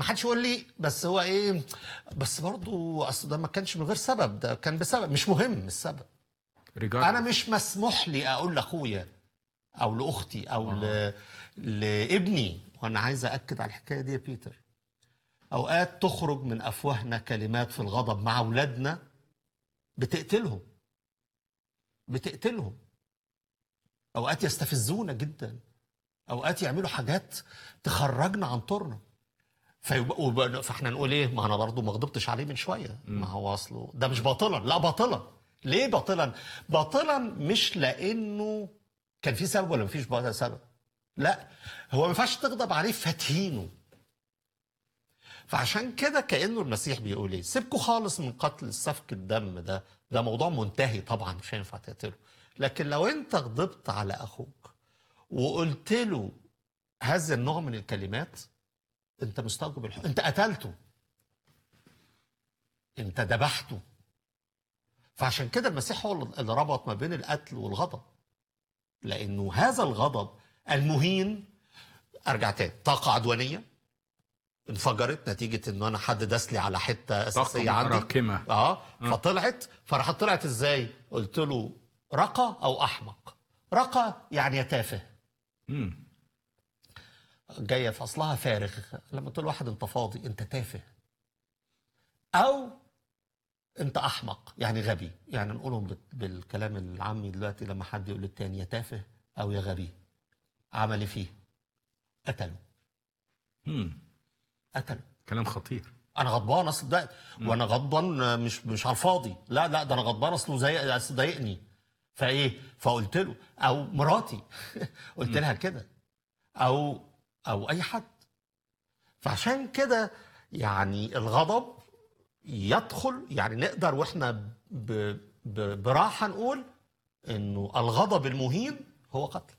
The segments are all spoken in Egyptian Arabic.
حدش يقول لي بس هو ايه بس برضو اصل ده ما كانش من غير سبب ده كان بسبب مش مهم السبب رجال انا مش مسموح لي اقول لاخويا او لاختي او ل... لابني وانا عايز اكد على الحكايه دي يا بيتر اوقات تخرج من افواهنا كلمات في الغضب مع اولادنا بتقتلهم بتقتلهم اوقات يستفزونا جدا اوقات يعملوا حاجات تخرجنا عن طورنا فيبقى وب- فاحنا نقول ايه ما انا برضو ما غضبتش عليه من شويه ما هو اصله ده مش باطلا لا باطلا ليه باطلا باطلا مش لانه كان في سبب ولا مفيش بقى سبب لا هو ما ينفعش تغضب عليه فتهينه فعشان كده كانه المسيح بيقول ايه سيبكوا خالص من قتل سفك الدم ده ده موضوع منتهي طبعا مش هينفع تقتله لكن لو انت غضبت على اخوك وقلت له هذا النوع من الكلمات انت مستوجب الحكم انت قتلته انت ذبحته فعشان كده المسيح هو اللي ربط ما بين القتل والغضب لانه هذا الغضب المهين ارجع تاني طاقه عدوانيه انفجرت نتيجه انه انا حد داس لي على حته اساسيه عندي متراكمة. اه فطلعت فراحت طلعت ازاي؟ قلت له رقى او احمق رقى يعني يا تافه مم. جايه في اصلها فارغ لما تقول واحد انت فاضي انت تافه او انت احمق يعني غبي يعني نقولهم بال- بالكلام العامي دلوقتي لما حد يقول للتاني يا تافه او يا غبي عمل إيه فيه قتله مم. قتله كلام خطير انا غضبان اصل ده وانا غضبان مش مش على الفاضي لا لا ده انا غضبان اصله زي أصل ضايقني فايه فقلت له او مراتي قلت لها كده او او اي حد فعشان كده يعني الغضب يدخل يعني نقدر واحنا ب ب براحه نقول انه الغضب المهين هو قتل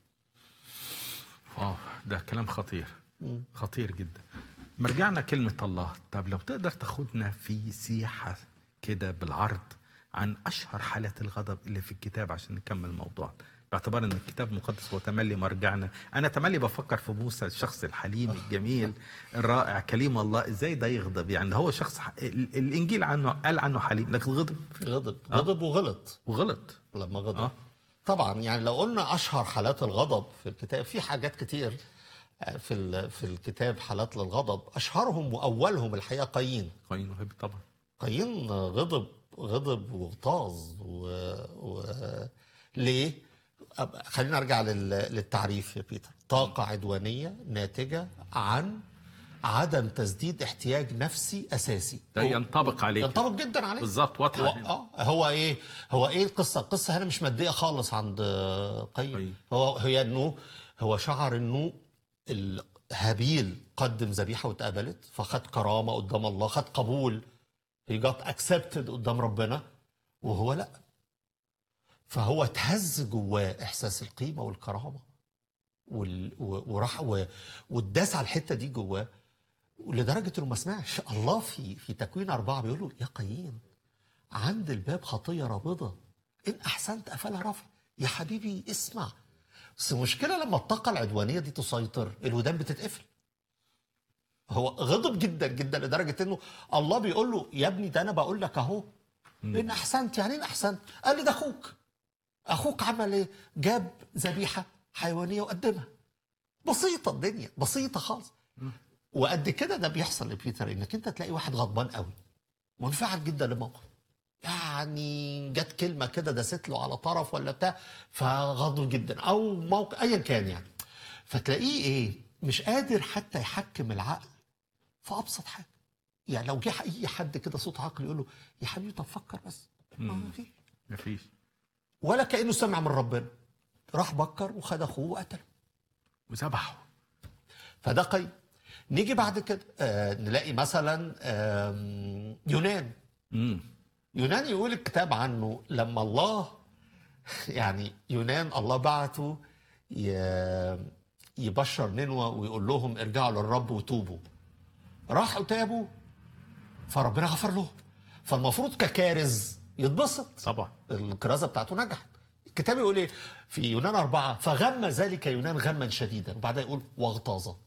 اه ده كلام خطير خطير جدا مرجعنا كلمة الله طب لو تقدر تاخدنا في سياحة كده بالعرض عن أشهر حالات الغضب اللي في الكتاب عشان نكمل الموضوع باعتبار ان الكتاب المقدس هو تملي مرجعنا انا تملي بفكر في موسى الشخص الحليم الجميل الرائع كليم الله ازاي ده يغضب يعني هو شخص ح... ال- الانجيل عنه قال عنه حليم لكن غضب غضب غضب وغلط وغلط لما غضب آه. طبعا يعني لو قلنا اشهر حالات الغضب في الكتاب في حاجات كتير آه، في ال- في الكتاب حالات للغضب اشهرهم واولهم الحقيقه قايين قايين وهابيل طبعا قايين غضب غضب واغتاظ و... و... ليه؟ أب- خلينا نرجع لل... للتعريف يا بيتر طاقة عدوانية ناتجة عن عدم تسديد احتياج نفسي أساسي ده هو- ينطبق عليك ينطبق جدا عليه بالظبط هو, واضحة هنا. اه هو ايه هو ايه القصه القصه هنا مش ماديه خالص عند قيم قيم. هو هي انه هو شعر انه ال- هابيل قدم ذبيحه واتقبلت فخد كرامه قدام الله خد قبول he got accepted قدام ربنا وهو لا فهو اتهز جواه احساس القيمه والكرامه وال... و- وراح و... واتداس على الحته دي جواه لدرجه انه ما سمعش الله في في تكوين اربعه بيقول له يا قايين عند الباب خطيه رابضه ان احسنت افلا رفع يا حبيبي اسمع بس المشكله لما الطاقه العدوانيه دي تسيطر الودان بتتقفل هو غضب جدا جدا لدرجه انه الله بيقول له يا ابني ده انا بقول لك اهو ان احسنت يعني ان احسنت قال لي ده اخوك اخوك عمل ايه جاب ذبيحه حيوانيه وقدمها بسيطه الدنيا بسيطه خالص وقد كده ده بيحصل لبيتر انك انت تلاقي واحد غضبان قوي منفعل جدا لموقف يعني جت كلمه كده دست له على طرف ولا بتاع فغضب جدا او موقف ايا كان يعني فتلاقيه ايه مش قادر حتى يحكم العقل في ابسط حاجه يعني لو جه اي حد كده صوت عقل يقول له يا حبيبي طب فكر بس ما فيش مفيش ولا كانه سمع من ربنا راح بكر وخد اخوه وقتله وذبحه فده قيد نيجي بعد كده آه نلاقي مثلا آم، يونان امم يونان يقول الكتاب عنه لما الله يعني يونان الله بعته ي- يبشر نينوى ويقول لهم ارجعوا للرب وتوبوا راحوا تابوا فربنا غفر لهم فالمفروض ككارز يتبسط طبعا الكرازه بتاعته نجحت الكتاب يقول ايه في يونان أربعة فغم ذلك يونان غما شديدا وبعدها يقول واغتاظ